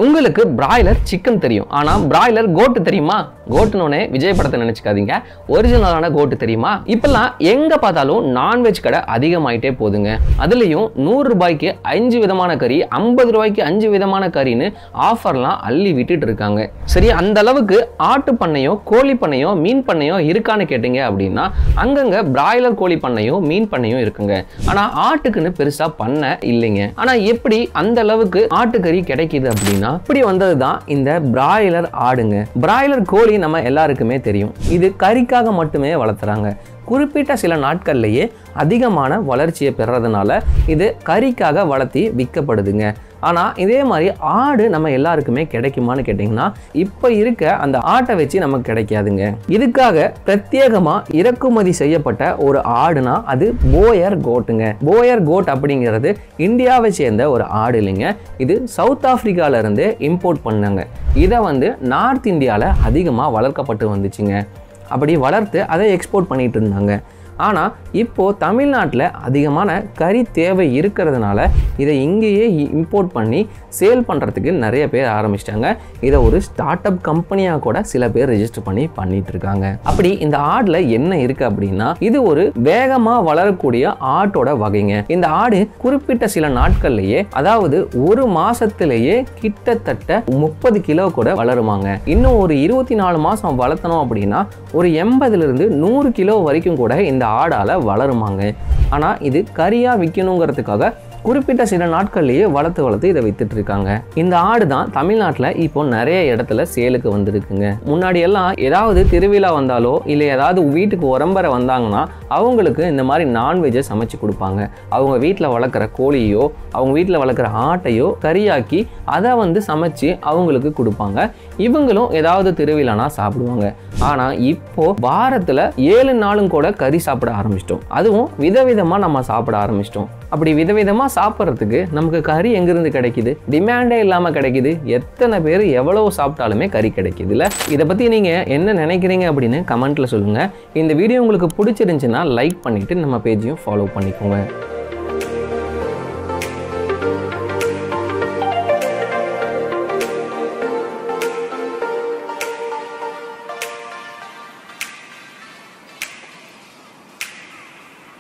உங்களுக்கு broiler chicken தெரியும் ஆனா பிராய்லர் கோட்டு தெரியுமா கோட்டுனோடனே விஜய் படத்தை நினைச்சுக்காதீங்க ஒரிஜினலான கோட்டு தெரியுமா இப்பெல்லாம் எங்க பார்த்தாலும் நான்வெஜ் கடை அதிகமாயிட்டே போகுதுங்க அதுலயும் நூறு ரூபாய்க்கு அஞ்சு விதமான கறி ஐம்பது ரூபாய்க்கு அஞ்சு விதமான கறின்னு ஆஃபர்லாம் அள்ளி விட்டுட்டு இருக்காங்க சரி அந்த அளவுக்கு ஆட்டு பண்ணையோ கோழி பண்ணையோ மீன் பண்ணையோ இருக்கான்னு கேட்டீங்க அப்படின்னா அங்கங்க பிராய்லர் கோழி பண்ணையும் மீன் பண்ணையும் இருக்குங்க ஆனா ஆட்டுக்குன்னு பெருசா பண்ணை இல்லைங்க ஆனா எப்படி அந்த அளவுக்கு ஆட்டுக்கறி கிடைக்குது அப்படின்னா இப்படி வந்ததுதான் இந்த பிராய்லர் ஆடுங்க பிராய்லர் கோழி நம்ம எல்லாருக்குமே தெரியும் இது கறிக்காக மட்டுமே வளர்த்துறாங்க குறிப்பிட்ட சில நாட்கள்லேயே அதிகமான வளர்ச்சியை பெறறதுனால இது கறிக்காக வளர்த்தி விற்கப்படுதுங்க ஆனால் இதே மாதிரி ஆடு நம்ம எல்லாருக்குமே கிடைக்குமான்னு கேட்டிங்கன்னா இப்போ இருக்க அந்த ஆட்டை வச்சு நமக்கு கிடைக்காதுங்க இதுக்காக பிரத்யேகமாக இறக்குமதி செய்யப்பட்ட ஒரு ஆடுனா அது போயர் கோட்டுங்க போயர் கோட் அப்படிங்கிறது இந்தியாவை சேர்ந்த ஒரு ஆடு இல்லைங்க இது சவுத் ஆப்பிரிக்கால இருந்து இம்போர்ட் பண்ணாங்க இதை வந்து நார்த் இந்தியாவில் அதிகமாக வளர்க்கப்பட்டு வந்துச்சுங்க அப்படி வளர்த்து அதை எக்ஸ்போர்ட் பண்ணிட்டு இருந்தாங்க ஆனால் இப்போது தமிழ்நாட்டில் அதிகமான கறி தேவை இருக்கிறதுனால இதை இங்கேயே இம்போர்ட் பண்ணி சேல் பண்ணுறதுக்கு நிறைய பேர் ஆரம்பிச்சிட்டாங்க இதை ஒரு ஸ்டார்ட் அப் கம்பெனியாக கூட சில பேர் ரெஜிஸ்டர் பண்ணி பண்ணிட்டு இருக்காங்க அப்படி இந்த ஆடில் என்ன இருக்குது அப்படின்னா இது ஒரு வேகமாக வளரக்கூடிய ஆட்டோட வகைங்க இந்த ஆடு குறிப்பிட்ட சில நாட்கள்லேயே அதாவது ஒரு மாசத்திலேயே கிட்டத்தட்ட முப்பது கிலோ கூட வளருமாங்க இன்னும் ஒரு இருபத்தி நாலு மாதம் வளர்த்தணும் அப்படின்னா ஒரு எண்பதுலேருந்து நூறு கிலோ வரைக்கும் கூட இந்த ஆடால் வளருமாங்க ஆனால் இது கறியாக விற்கணுங்கிறதுக்காக குறிப்பிட்ட சில நாட்கள்லேயே வளர்த்து வளர்த்து இதை வித்துட்டு இருக்காங்க இந்த ஆடு தான் தமிழ்நாட்டில் இப்போ நிறைய இடத்துல சேலுக்கு வந்திருக்குங்க முன்னாடி எல்லாம் ஏதாவது திருவிழா வந்தாலோ இல்லை ஏதாவது வீட்டுக்கு உரம்பரை வந்தாங்கன்னா அவங்களுக்கு இந்த மாதிரி நான்வெஜ்ஜை சமைச்சு கொடுப்பாங்க அவங்க வீட்டில் வளர்க்குற கோழியோ அவங்க வீட்டில் வளர்க்குற ஆட்டையோ கறியாக்கி அதை வந்து சமைச்சு அவங்களுக்கு கொடுப்பாங்க இவங்களும் ஏதாவது திருவிழானா சாப்பிடுவாங்க ஆனால் இப்போ வாரத்தில் ஏழு நாளும் கூட கறி சாப்பிட ஆரம்பிச்சிட்டோம் அதுவும் விதவிதமாக நம்ம சாப்பிட ஆரம்பிச்சிட்டோம் அப்படி விதவிதமாக சாப்பிட்றதுக்கு நமக்கு கறி எங்கேருந்து கிடைக்குது டிமாண்டே இல்லாமல் கிடைக்குது எத்தனை பேர் எவ்வளவு சாப்பிட்டாலுமே கறி கிடைக்குதுல்ல இதை பற்றி நீங்கள் என்ன நினைக்கிறீங்க அப்படின்னு கமெண்ட்டில் சொல்லுங்கள் இந்த வீடியோ உங்களுக்கு பிடிச்சிருந்துச்சுன்னா லைக் பண்ணிவிட்டு நம்ம பேஜையும் ஃபாலோ பண்ணிக்கோங்க